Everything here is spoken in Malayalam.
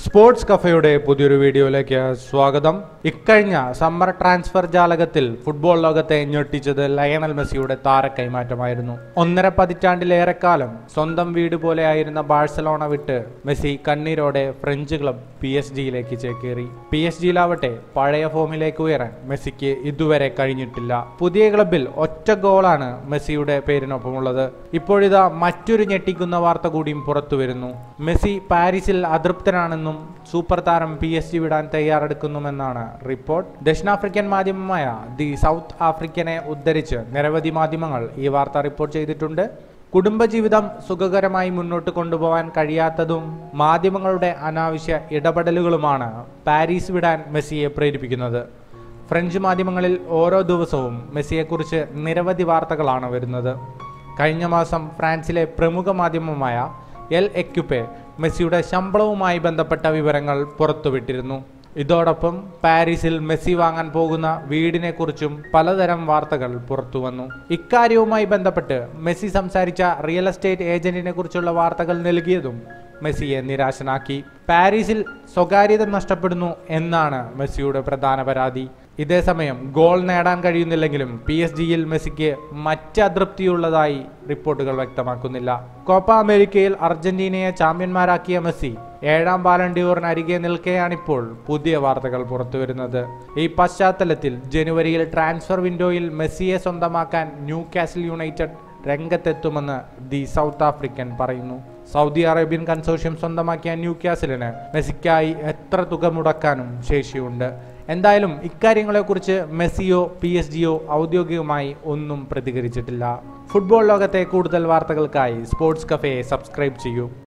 സ്പോർട്സ് കഫയുടെ പുതിയൊരു വീഡിയോയിലേക്ക് സ്വാഗതം ഇക്കഴിഞ്ഞ സമ്മർ ട്രാൻസ്ഫർ ജാലകത്തിൽ ഫുട്ബോൾ ലോകത്തെ ഞെട്ടിച്ചത് ലയണൽ മെസ്സിയുടെ താര കൈമാറ്റമായിരുന്നു ഒന്നര പതിറ്റാണ്ടിലേറെക്കാലം സ്വന്തം വീട് പോലെയായിരുന്ന ബാഴ്സലോണ വിട്ട് മെസ്സി കണ്ണീരോടെ ഫ്രഞ്ച് ക്ലബ് പി എസ് ജിയിലേക്ക് ചേക്കേറി പി എസ് ജിയിലാവട്ടെ പഴയ ഫോമിലേക്ക് ഉയരാൻ മെസ്സിക്ക് ഇതുവരെ കഴിഞ്ഞിട്ടില്ല പുതിയ ക്ലബിൽ ഒറ്റ ഗോളാണ് മെസ്സിയുടെ പേരിനൊപ്പമുള്ളത് ഇപ്പോഴിതാ മറ്റൊരു ഞെട്ടിക്കുന്ന വാർത്ത കൂടിയും പുറത്തു വരുന്നു മെസ്സി പാരീസിൽ അതൃപ്തനാണെന്നും സൂപ്പർ താരം പി എസ് ജി വിടാൻ തയ്യാറെടുക്കുന്നുമെന്നാണ് റിപ്പോർട്ട് ദക്ഷിണാഫ്രിക്കൻ മാധ്യമമായ ദി സൗത്ത് ആഫ്രിക്കനെ ഉദ്ധരിച്ച് നിരവധി മാധ്യമങ്ങൾ ഈ വാർത്ത റിപ്പോർട്ട് ചെയ്തിട്ടുണ്ട് കുടുംബജീവിതം സുഖകരമായി മുന്നോട്ട് കൊണ്ടുപോകാൻ കഴിയാത്തതും മാധ്യമങ്ങളുടെ അനാവശ്യ ഇടപെടലുകളുമാണ് പാരീസ് വിടാൻ മെസ്സിയെ പ്രേരിപ്പിക്കുന്നത് ഫ്രഞ്ച് മാധ്യമങ്ങളിൽ ഓരോ ദിവസവും മെസ്സിയെക്കുറിച്ച് നിരവധി വാർത്തകളാണ് വരുന്നത് കഴിഞ്ഞ മാസം ഫ്രാൻസിലെ പ്രമുഖ മാധ്യമമായ എൽ എക്യുപ്പെ മെസ്സിയുടെ ശമ്പളവുമായി ബന്ധപ്പെട്ട വിവരങ്ങൾ പുറത്തുവിട്ടിരുന്നു ഇതോടൊപ്പം പാരീസിൽ മെസ്സി വാങ്ങാൻ പോകുന്ന വീടിനെക്കുറിച്ചും പലതരം വാർത്തകൾ പുറത്തു വന്നു ഇക്കാര്യവുമായി ബന്ധപ്പെട്ട് മെസ്സി സംസാരിച്ച റിയൽ എസ്റ്റേറ്റ് ഏജന്റിനെ കുറിച്ചുള്ള വാർത്തകൾ നൽകിയതും മെസ്സിയെ നിരാശനാക്കി പാരീസിൽ സ്വകാര്യത നഷ്ടപ്പെടുന്നു എന്നാണ് മെസ്സിയുടെ പ്രധാന പരാതി ഇതേസമയം ഗോൾ നേടാൻ കഴിയുന്നില്ലെങ്കിലും പി എസ് ജിയിൽ മെസ്സിക്ക് മറ്റ് അതൃപ്തിയുള്ളതായി റിപ്പോർട്ടുകൾ വ്യക്തമാക്കുന്നില്ല കോപ്പ അമേരിക്കയിൽ അർജന്റീനയെ ചാമ്പ്യന്മാരാക്കിയ മെസ്സി ഏഴാം ബാലൻഡിയോറിന് അരികെ നിൽക്കെയാണിപ്പോൾ പുതിയ വാർത്തകൾ പുറത്തുവരുന്നത് ഈ പശ്ചാത്തലത്തിൽ ജനുവരിയിൽ ട്രാൻസ്ഫർ വിൻഡോയിൽ മെസ്സിയെ സ്വന്തമാക്കാൻ ന്യൂ കാസിൽ യുണൈറ്റഡ് രംഗത്തെത്തുമെന്ന് ദി സൗത്ത് ആഫ്രിക്കൻ പറയുന്നു സൗദി അറേബ്യൻ കൺസോഷ്യം സ്വന്തമാക്കിയ ന്യൂ കാസിലിന് മെസ്സിക്കായി എത്ര തുക മുടക്കാനും ശേഷിയുണ്ട് എന്തായാലും ഇക്കാര്യങ്ങളെക്കുറിച്ച് മെസ്സിയോ പി എസ് ജിയോ ഔദ്യോഗികമായി ഒന്നും പ്രതികരിച്ചിട്ടില്ല ഫുട്ബോൾ ലോകത്തെ കൂടുതൽ വാർത്തകൾക്കായി സ്പോർട്സ് കഫേ സബ്സ്ക്രൈബ് ചെയ്യൂ